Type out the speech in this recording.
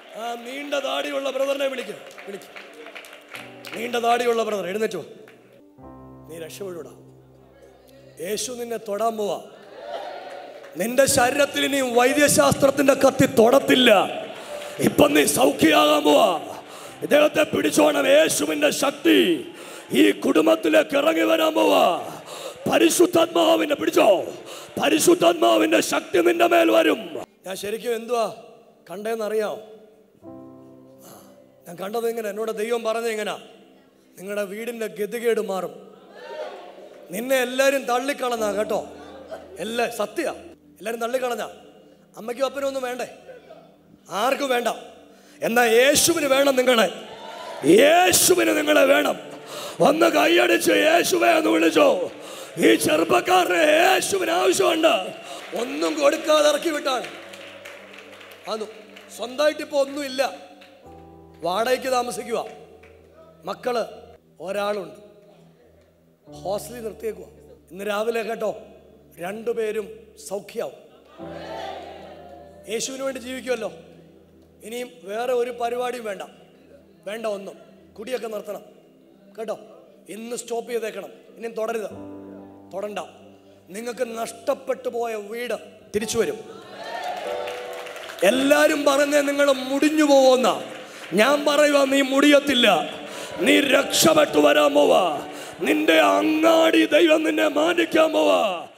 ആ നീണ്ട താടിയുള്ള ബ്രദറിനെ വിളിക്കും വിളിക്കും നീണ്ട താടിയുള്ള ബ്രദർ എഴുന്നേറ്റോ നീ രക്ഷപ്പെടൂടാ യേശു നിന്നെ തൊടാൻ പോവാ നിന്റെ ശരീരത്തിൽ ഇനി വൈദ്യശാസ്ത്രത്തിന്റെ കത്തി തൊടത്തില്ല ഇപ്പൊ നീ സൗഖ്യമാകാൻ പോവാ ഇദ്ദേഹത്തെ പിടിച്ചോണം യേശുവിന്റെ ശക്തി ഈ കുടുംബത്തിലേക്ക് ഇറങ്ങി വരാൻ പോവാ പരിശുദ്ധാത്മാവിനെ പിടിച്ചോ പരിശുദ്ധാത്മാവിന്റെ ശക്തി നിന്റെ മേൽ വരും ഞാൻ ശരിക്കും എന്തുവാ കണ്ടേന്നറിയാം ഞാൻ കണ്ടത് ഇങ്ങനെ എന്നോട് ദൈവം പറഞ്ഞത് എങ്ങനാ നിങ്ങളുടെ വീടിന്റെ ഗതികേട് മാറും നിന്നെ എല്ലാരും തള്ളിക്കളഞ്ഞ കേട്ടോ എല്ലാ സത്യ എല്ലാരും തള്ളിക്കളഞ്ഞ അമ്മയ്ക്കും അപ്പനും ഒന്നും വേണ്ടേ ആർക്കും വേണ്ട എന്നാ യേശുവിന് വേണം നിങ്ങളെ യേശുവിന് നിങ്ങളെ വേണം ഒന്ന് കൈയടിച്ച് യേശുവെ എന്ന് വിളിച്ചോ ഈ ചെറുപ്പക്കാരനെ യേശുവിന് ആവശ്യമുണ്ട് ഒന്നും കൊടുക്കാതെ ഇറക്കി വിട്ടാണ് അതു സ്വന്തമായിട്ട് ഇപ്പൊ ഒന്നുമില്ല വാടകയ്ക്ക് താമസിക്കുക മക്കള് ഒരാളുണ്ട് ഹോസ്റ്റലിൽ നിർത്തിയേക്കുക ഇന്ന് രാവിലെ കേട്ടോ രണ്ടുപേരും സൗഖ്യാവും യേശുവിന് വേണ്ടി ജീവിക്കുമല്ലോ ഇനിയും വേറെ ഒരു പരിപാടിയും വേണ്ട വേണ്ട ഒന്നും കുടിയൊക്കെ നിർത്തണം കേട്ടോ ഇന്ന് സ്റ്റോപ്പ് ചെയ്തേക്കണം ഇനിയും തുടരുത് തൊടണ്ട നിങ്ങൾക്ക് നഷ്ടപ്പെട്ടു പോയ വീട് തിരിച്ചു വരും എല്ലാരും പറഞ്ഞ നിങ്ങൾ മുടിഞ്ഞു പോവുന്ന ഞാൻ പറയുക നീ മുടിയത്തില്ല നീ രക്ഷപ്പെട്ടു വരാൻ പോവാ നിന്റെ അങ്ങാടി ദൈവം നിന്നെ മാനിക്കാൻ പോവാ